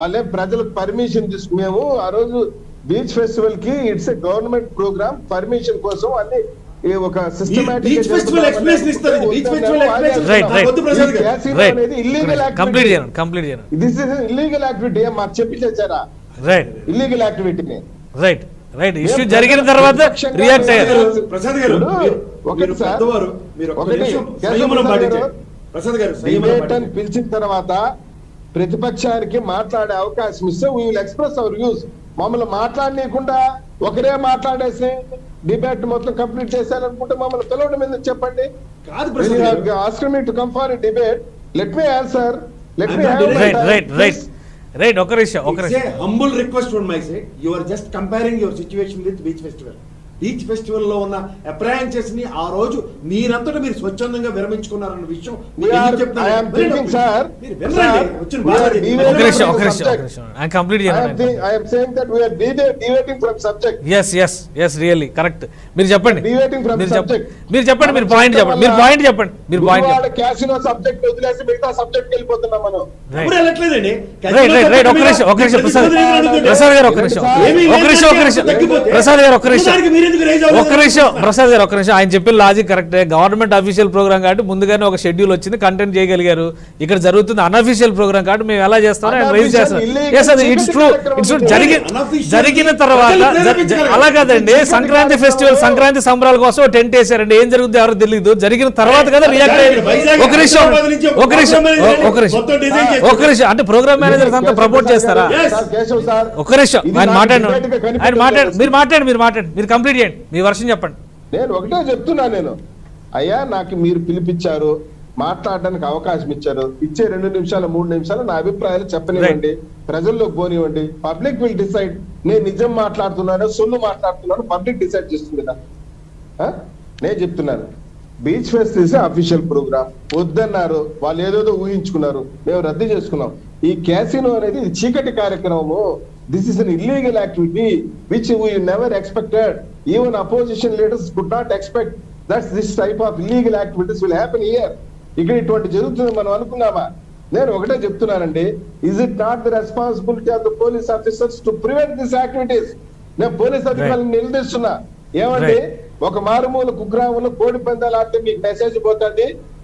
వాళ్ళే ప్రజలకు పర్మిషన్ తీసుకు మేము ఆ రోజు బీచ్ ఫెస్టివల్ కి it's a government programme permission కోసం అన్ని ఈ ఒక సిస్టమేటిక్ Beach festival explanation ఇస్తారు ఇది. Beach festival explanation right right వద్దు ప్రసాద్ గారు. రైట్ అనేది ఇల్లీగల్ కంప్లీట్ చేయను కంప్లీట్ చేయను దిస్ ఇస్ ఇల్లీగల్ యాక్టివిటీ మాకు చెప్పి చేశారా రైట్ ఇల్లీగల్ యాక్టివిటీని రైట్ రైట్ ఇష్యూ జరిగిన తర్వాత రియాక్ట్ అయ్యారు ప్రసాద్ గారు ఇప్పుడు మీరు- ఒకటి మీరు సార్, పెద్దవారు మీరు ఒక్క ఒకటి, నిమిషం కేశవ సంయమనం ప్రసాద్ పాటించండి గారు, ప్రసాద్ గారు సంయమనం డిబేట్ అని పాటించండి. పిలిచిన తర్వాత ప్రతిపక్షానికి మాట్లాడే అవకాశం ఇస్తే we will express our views మమ్మల్ని మాట్లాడనీయకుండా ఒకరే మాట్లాడేసి డిబేట్ మొత్తం కంప్లీట్ చేశారనుకుంటే మమ్మల్ని పిలవడం ఎందుకు చెప్పండి కాదు Prasad garu asked me to come for debate let me answer let I'm me not denying- right right right right ఒక నిమిషం ఒక It's a నిమిషం humble request from my side. You are just comparing your situation with beach festival. Beach festival లో ఉన్న అప్రయాన్సెస్ ని ఆ రోజు మీరంతటా మీరు స్వచ్ఛందంగా విరమించుకున్నారన్న విషయం We మీకు are- ఎందుకు చెప్తున్నాను? I am వినండి thinking, ఒక్క sir. నిమిషం. మీరు వినండి. Sir, వచ్చిన we బాధ are అది. deviating ఒక నిమిషం ఒక from నిమిషం ఒక subject. నిమిషం ఆయన కంప్లీట్ I am, చేయను think, I am saying that we are devi- deviating from subject. Yes yes yes really correct మీరు చెప్పండి Deviating from మీరు చెప్పండి subject. మీరు చెప్పండి మీరు పాయింట్ చెప్పండి మీరు పాయింట్ చెప్పండి మీరు పాయింట్ చెప్పండి క్యాసినో సబ్జెక్ట్ వదిలేసి మిగతా సబ్జెక్ట్ వెళ్ళిపోతున్నాం మనం ఎప్పుడు వెళ్ళట్లేదండి రైట్ రైట్ రైట్ ఒక నిమిషం ఒక నిమిషం ప్రసాద్ ప్రసాద్ గారు ఒక నిమిషం ఏమీ ఒక నిమిషం ఒక నిమిషం తగ్గిపోతే ప్రసాద్ గారు ఒక నిమిషం దానికి మీరెందుకు raise అవ్వలేదు? ఒక నిమిషం ప్రసాద్ గారు ఒక నిమిషం ఆయన చెప్పిన లాజిక్ కరెక్టే గవర్నమెంట్ అఫీషియల్ ప్రోగ్రామ్ కాబట్టి ముందుగానే ఒక షెడ్యూల్ వచ్చింది కంటెంట్ చేయగలిగారు ఇక్కడ జరుగుతుంది అన్అఫీషియల్ ప్రోగ్రామ్ కాబట్టి మేము ఎలా చేస్తామో ఆయన రైజ్ Unofficial, చేస్తాం illegal, ఎస్ అది ఇట్స్ ట్రూ చీకటి ఇట్స్ కార్యక్రమం జరిగి Unofficial, జరిగిన తర్వాత ప్రజలు జ- జ- ప్రేరేపించగలరు. అలా కాదండి చీకటి సంక్రాంతి ఫెస్టివల్ కార్యక్రమం. సంక్రాంతి సంబరాల కోసం టెంట్ వేసారండి ఏం జరుగుతుందో ఎవరు తెలియదు జరిగిన తర్వాత కదా రియాక్ట్ అయ్యారు వైజాగ్ ఒక నిమిషం హైదరాబాద్ నుంచి ఒక నిమిషం program manager ఒక నిమిషం మొత్తం design చేశారు. ఒక నిమిషం అంటే ప్రోగ్రామ్ మేనేజర్స్ అంతా ప్రమోట్ చేస్తారా Yes. సార్, కేశవ్ సార్ ఒక్క నిమిషం ఇది ఆయన నాకు మాట్లాడండి debate గా కనిపించలేదు. ఆయన మాట్లాడండి మీరు మాట్లాడండి మీరు మాట్లాడండి మీరు కంప్లీట్ చేయండి మీ వర్షం చెప్పండి నేను ఒకటే చెప్తున్నా నేను అయ్యా నాకు మీరు పిలిపించారు మాట్లాడడానికి అవకాశం ఇచ్చారు ఇచ్చే రెండు నిమిషాలు మూడు నిమిషాలు నా అభిప్రాయాలు చెప్పనివ్వండి ప్రజల్లోకి పోనివ్వండి పబ్లిక్ విల్ డిసైడ్ నేను నిజం మాట్లాడుతున్నాను సొల్లు మాట్లాడుతున్నాను పబ్లిక్ డిసైడ్ చేస్తుంది కదా ఆ? నేను చెప్తున్నాను beach fest is official programme వద్దన్నారు వాళ్ళు ఏదేదో ఊహించుకున్నారు మేము రద్దు చేసుకున్నాం ఈ క్యాసినో అనేది ఇది చీకటి కార్యక్రమము this is an illegal activity which we never expected even opposition leaders could not expect that's this type of illegal activities will happen year ఇక్కడ ఇటువంటి జరుగుతుంది మనం అనుకున్నామా నేను ఒకటే చెప్తున్నానండి is it not the responsibility of the police officers to prevent this activities నేను police అధికారులను నిలదీస్తున్నా ఏమండి Right. ఒక మారుమూల కుగ్రామంలో కోడి పందాలు ఆడితే మీకు మెసేజ్ పోతుంది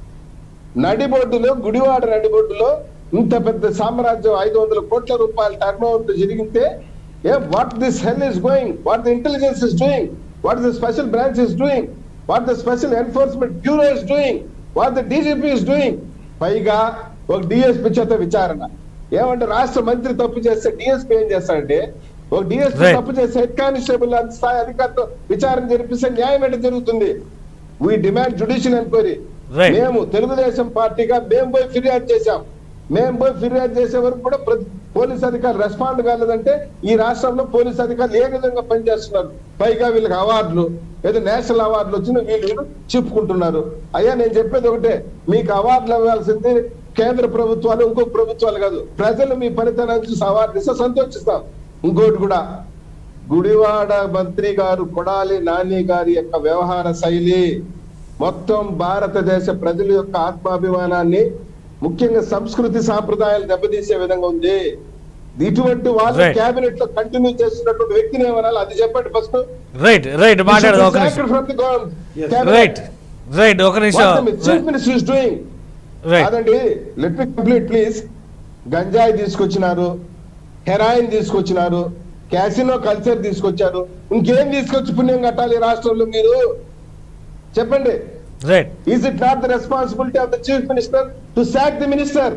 నడిబొడ్డులో గుడివాడ నడిబొడ్డులో ఇంత పెద్ద సామ్రాజ్యం ఐదు వందల కోట్ల రూపాయల టర్న్ ఓవర్ జరిగితే ఏ what this hell is going what the intelligence is doing what the special branch is doing what the special enforcement bureau is doing what the DGP is doing పైగా ఒక డిఎస్పీ చేత విచారణ ఏమంటే రాష్ట్ర మంత్రి తప్పు చేస్తే డిఎస్పీ ఏం చేస్తాడంటే ఒక డిఎస్పీ Right. తప్పు చేస్తే హెడ్ కానిస్టేబుల్ అంత స్థాయి అధికారితో విచారణ జరిపిస్తే న్యాయం ఎట్ట జరుగుతుంది we demand judicial enquiry Right. మేము తెలుగుదేశం పార్టీగా మేము పోయి ఫిర్యాదు చేశాం మేము పోయి ఫిర్యాదు చేసే వరకు కూడా ప్రతి పోలీస్ అధికారులు రెస్పాండ్ కాలేదంటే ఈ రాష్ట్రంలో పోలీస్ అధికారులు ఏ విధంగా పనిచేస్తున్నారు పైగా వీళ్ళకి అవార్డులు ఏదో నేషనల్ అవార్డులు వచ్చిన వీళ్ళు వీళ్ళు చెప్పుకుంటున్నారు అయ్యా నేను చెప్పేది ఒకటే మీకు అవార్డులు ఇవ్వాల్సింది కేంద్ర ప్రభుత్వాలు ఇంకొక ప్రభుత్వాలు కాదు ప్రజలు మీ పనితనాన్ని చూసి అవార్డు ఇస్తే సంతోషిస్తాం ఇంకోటి కూడా గుడివాడ మంత్రి గారు కొడాలి నాని గారి యొక్క వ్యవహార శైలి మొత్తం భారతదేశ ప్రజల యొక్క ఆత్మాభిమానాన్ని ముఖ్యంగా సంస్కృతి సాంప్రదాయాలు దెబ్బతీసే విధంగా ఉంది ఇటువంటి వాళ్ళు Right. కేబినెట్ లో కంటిన్యూ చేస్తున్నటువంటి వ్యక్తిని ఏమనాలి అది చెప్పండి ఫస్ట్ రైట్ రైట్ మాట్లాడదు ఒక నిమిషం రైట్ రైట్ ఒక నిమిషం chief minister is doing right కాదండి లెట్ మీ కంప్లీట్ ప్లీజ్ గంజాయి తీసుకొచ్చినారు హెరాయిన్ తీసుకొచ్చినారు క్యాసినో కల్చర్ తీసుకొచ్చారు ఇంకేం తీసుకొచ్చి పుణ్యం కట్టాలి ఈ రాష్ట్రంలో మీరు చెప్పండి right is it not the responsibility of the chief minister to sack the minister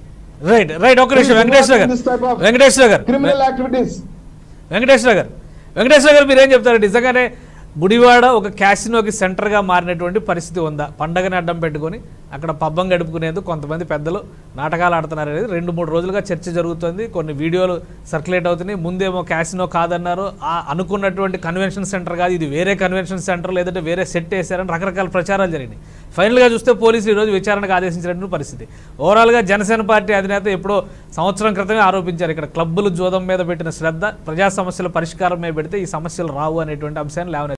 right right ఒక నిమిషం వెంకటేశ్వర గారు వెంకటేశ్వర గారు క్రిమినల్ యాక్టివిటీస్ వెంకటేశ్వర గారు వెంకటేశ్వర గారు మీరు ఏం చెప్తారు నిజంగానే గుడివాడ ఒక క్యాసినోకి సెంటర్గా మారినటువంటి పరిస్థితి ఉందా పండగని అడ్డం పెట్టుకొని అక్కడ పబ్బం గడుపుకునేందుకు కొంతమంది పెద్దలు నాటకాలు ఆడుతున్నారు అనేది రెండు మూడు రోజులుగా చర్చ జరుగుతుంది కొన్ని వీడియోలు సర్క్యులేట్ అవుతున్నాయి ముందేమో క్యాసినో కాదన్నారు ఆ అనుకున్నటువంటి కన్వెన్షన్ సెంటర్ కాదు ఇది వేరే కన్వెన్షన్ సెంటర్ లేదంటే వేరే సెట్ వేశారని రకరకాల ప్రచారాలు జరిగినాయి ఫైనల్గా చూస్తే పోలీసులు ఈరోజు విచారణకు ఆదేశించినటువంటి పరిస్థితి ఓవరాల్గా జనసేన పార్టీ అధినేత ఎప్పుడో సంవత్సరం క్రితమే ఆరోపించారు ఇక్కడ క్లబ్బులు జోదం మీద పెట్టిన శ్రద్ధ ప్రజా సమస్యల పరిష్కారం మీద పెడితే ఈ సమస్యలు రావు అనేటువంటి అంశాన్ని లేవనెత్తారు